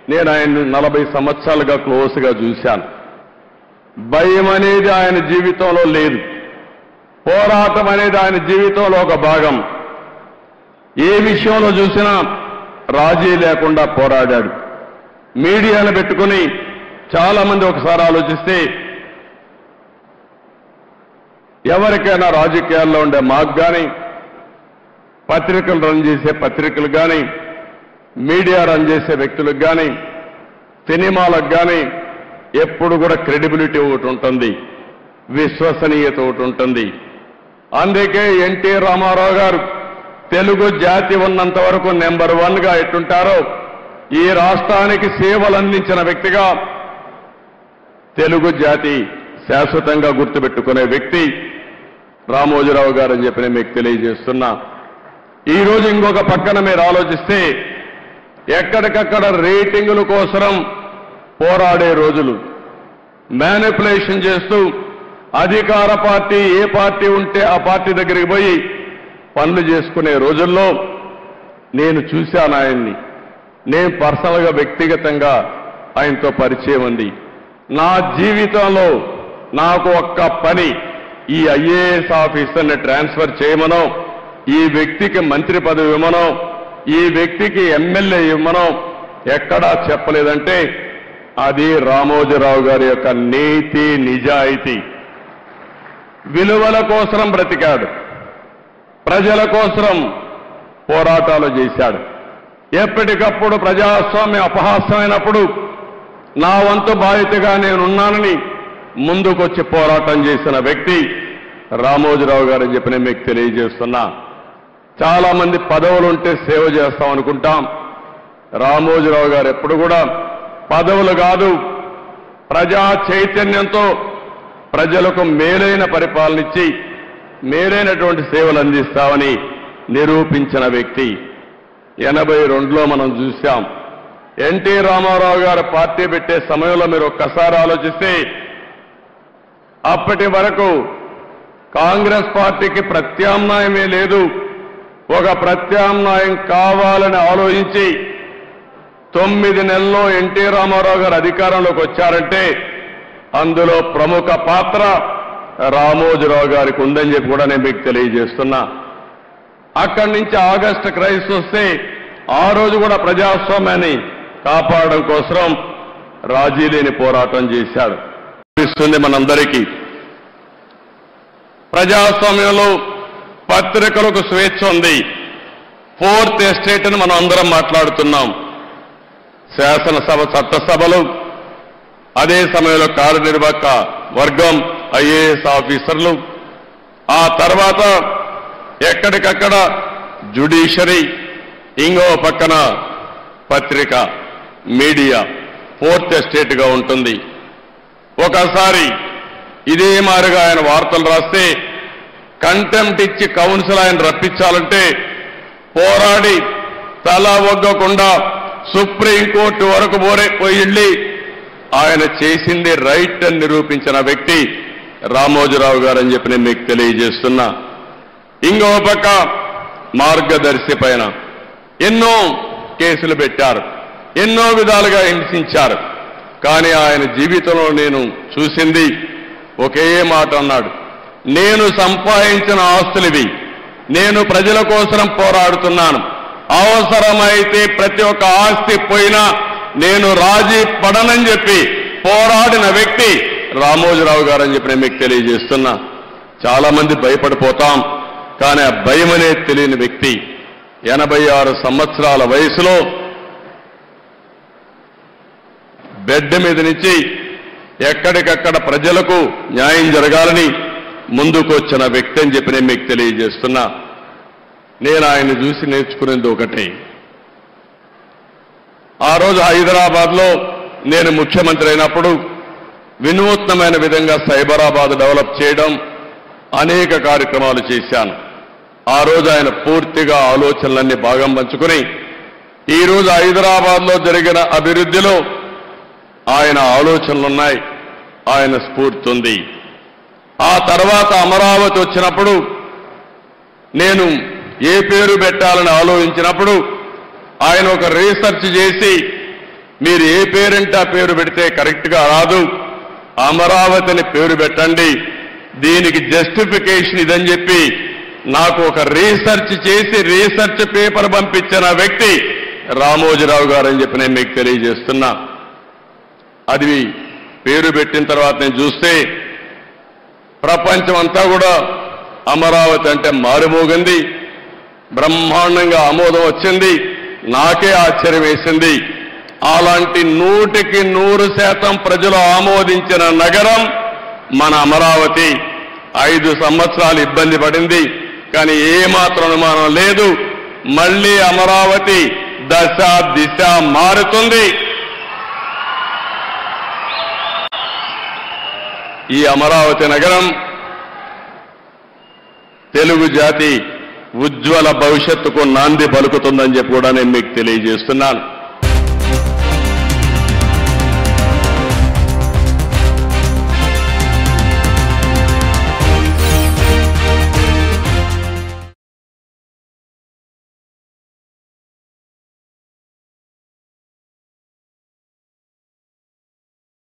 నేను ఆయన్ని నలభై సంవత్సరాలుగా క్లోజ్గా చూశాను భయం అనేది ఆయన జీవితంలో లేదు పోరాటం అనేది ఆయన జీవితంలో ఒక భాగం ఏ విషయంలో చూసినా రాజీ లేకుండా పోరాడాడు మీడియాను పెట్టుకుని చాలా మంది ఒకసారి ఆలోచిస్తే ఎవరికైనా రాజకీయాల్లో ఉండే మాకు కానీ పత్రికలు రన్ చేసే పత్రికలు కానీ మీడియా రన్ చేసే వ్యక్తులకు కానీ సినిమాలకు కానీ ఎప్పుడు కూడా క్రెడిబిలిటీ ఒకటి ఉంటుంది విశ్వసనీయత ఒకటి ఉంటుంది అందుకే ఎన్టీ రామారావు గారు తెలుగు జాతి ఉన్నంత వరకు నెంబర్ వన్ గా ఎట్టుంటారో ఈ రాష్ట్రానికి సేవలు అందించిన వ్యక్తిగా తెలుగు జాతి శాశ్వతంగా గుర్తుపెట్టుకునే వ్యక్తి రామోజీరావు గారు అని చెప్పి నేను మీకు తెలియజేస్తున్నా ఈ రోజు ఇంకొక పక్కన మీరు ఆలోచిస్తే ఎక్కడికక్కడ రేటింగుల కోసరం పోరాడే రోజులు మేనిపులేషన్ చేస్తూ అధికార పార్టీ ఏ పార్టీ ఉంటే ఆ పార్టీ దగ్గరికి పోయి పనులు చేసుకునే రోజుల్లో నేను చూశాను ఆయన్ని నేను పర్సనల్గా వ్యక్తిగతంగా ఆయనతో పరిచయం ఉంది నా జీవితంలో నాకు ఒక్క పని ఈ ఐఏఎస్ ఆఫీసర్ని ట్రాన్స్ఫర్ చేయమనో ఈ వ్యక్తికి మంత్రి పదవి ఇవ్వమనో ఈ వ్యక్తికి ఎమ్మెల్యే ఇవ్వమనో ఎక్కడా చెప్పలేదంటే అది రామోజీరావు గారి యొక్క నీతి నిజాయితీ విలువల కోసం బ్రతికాడు ప్రజల కోసం పోరాటాలు చేశాడు ఎప్పటికప్పుడు ప్రజాస్వామ్యం అపహాస్యమైనప్పుడు నా వంతు బాధ్యతగా నేనున్నానని ముందుకొచ్చి పోరాటం చేసిన వ్యక్తి రామోజీరావు గారు అని చెప్పి నేను మీకు తెలియజేస్తున్నా చాలా మంది పదవులు ఉంటే సేవ చేస్తాం అనుకుంటాం రామోజీరావు గారు ఎప్పుడు కూడా పదవులు కాదు ప్రజా చైతన్యంతో ప్రజలకు మేలైన పరిపాలన ఇచ్చి మేలైనటువంటి సేవలు అందిస్తామని నిరూపించిన వ్యక్తి ఎనభై రెండులో మనం చూశాం ఎన్టీ రామారావు గారు పార్టీ పెట్టే సమయంలో మీరు ఒక్కసారి ఆలోచిస్తే అప్పటి వరకు కాంగ్రెస్ పార్టీకి ప్రత్యామ్నాయమే లేదు ఒక ప్రత్యామ్నాయం కావాలని ఆలోచించి తొమ్మిది నెలల్లో ఎన్టీ రామారావు గారు అధికారంలోకి వచ్చారంటే అందులో ప్రముఖ పాత్ర రామోజీరావు గారికి ఉందని చెప్పి కూడా నేను మీకు తెలియజేస్తున్నా అక్కడి నుంచి ఆగస్టు క్రైసిస్ వస్తే ఆ రోజు కూడా ప్రజాస్వామ్యాన్ని కాపాడడం కోసం రాజీ లేని పోరాటం చేశాడు ఇస్తుంది మనందరికీ ప్రజాస్వామ్యంలో పత్రికలకు స్వేచ్ఛ ఉంది ఫోర్త్ ఎస్టేట్ అని మనం అందరం మాట్లాడుతున్నాం శాసనసభ చట్టసభలు అదే సమయంలో కార్యనిర్వాహక వర్గం ఐఏఎస్ ఆఫీసర్లు ఆ తర్వాత ఎక్కడికక్కడ జుడిషరీ ఇంకో పక్కన పత్రిక మీడియా ఫోర్త్ ఎస్టేట్ గా ఉంటుంది ఒకసారి ఇదే మారుగా ఆయన వార్తలు రాస్తే కంటెంప్ట్ ఇచ్చి కౌన్సిల్ ఆయన రప్పించాలంటే పోరాడి తల ఒగ్గకుండా సుప్రీంకోర్టు వరకు పోరే పోయిళ్ళి ఆయన చేసింది రైట్ అని నిరూపించిన వ్యక్తి రామోజీరావు గారు అని చెప్పి నేను మీకు తెలియజేస్తున్నా ఇంకో పక్క మార్గదర్శి పైన ఎన్నో కేసులు పెట్టారు ఎన్నో విధాలుగా హింసించారు కానీ ఆయన జీవితంలో నేను చూసింది ఒకే మాట అన్నాడు నేను సంపాదించిన ఆస్తులివి నేను ప్రజల కోసం పోరాడుతున్నాను అవసరమైతే ప్రతి ఒక్క ఆస్తి పోయినా నేను రాజీ పడనని చెప్పి పోరాడిన వ్యక్తి రామోజీరావు గారు అని చెప్పి నేను మీకు తెలియజేస్తున్నా చాలా మంది భయపడిపోతాం కానీ ఆ భయం అనేది తెలియని వ్యక్తి ఎనభై ఆరు సంవత్సరాల వయసులో బెడ్ మీద నుంచి ఎక్కడికక్కడ ప్రజలకు న్యాయం జరగాలని ముందుకు వచ్చిన వ్యక్తి అని చెప్పి నేను మీకు తెలియజేస్తున్నా నేను ఆయన చూసి నేర్చుకునేది ఒకటి ఆ రోజు హైదరాబాద్ లో నేను ముఖ్యమంత్రి అయినప్పుడు వినూత్నమైన విధంగా సైబరాబాద్ డెవలప్ చేయడం అనేక కార్యక్రమాలు చేశాను ఆ రోజు ఆయన పూర్తిగా ఆలోచనలన్నీ భాగం పంచుకుని ఈ రోజు హైదరాబాద్ లో జరిగిన అభివృద్ధిలో ఆయన ఆలోచనలున్నాయి ఆయన స్ఫూర్తి ఉంది ఆ తర్వాత అమరావతి వచ్చినప్పుడు నేను ఏ పేరు పెట్టాలని ఆలోచించినప్పుడు ఆయన ఒక రీసెర్చ్ చేసి మీరు ఏ పేరంటే ఆ పేరు పెడితే కరెక్ట్గా రాదు అమరావతిని పేరు పెట్టండి దీనికి జస్టిఫికేషన్ ఇదని చెప్పి నాకు ఒక రీసెర్చ్ చేసి రీసెర్చ్ పేపర్ పంపించిన వ్యక్తి రామోజీరావు గారు అని చెప్పి నేను మీకు తెలియజేస్తున్నా అది పేరు పెట్టిన తర్వాత నేను చూస్తే ప్రపంచం అంతా కూడా అమరావతి అంటే మారుమోగింది బ్రహ్మాండంగా ఆమోదం వచ్చింది నాకే ఆశ్చర్యం వేసింది అలాంటి నూటికి నూరు శాతం ప్రజలు ఆమోదించిన నగరం మన అమరావతి ఐదు సంవత్సరాలు ఇబ్బంది పడింది కానీ ఏమాత్రం అనుమానం లేదు మళ్ళీ అమరావతి దశ దిశ మారుతుంది ఈ అమరావతి నగరం తెలుగు జాతి ఉజ్వల భవిష్యత్తుకు నాంది పలుకుతుందని చెప్పి కూడా నేను మీకు తెలియజేస్తున్నాను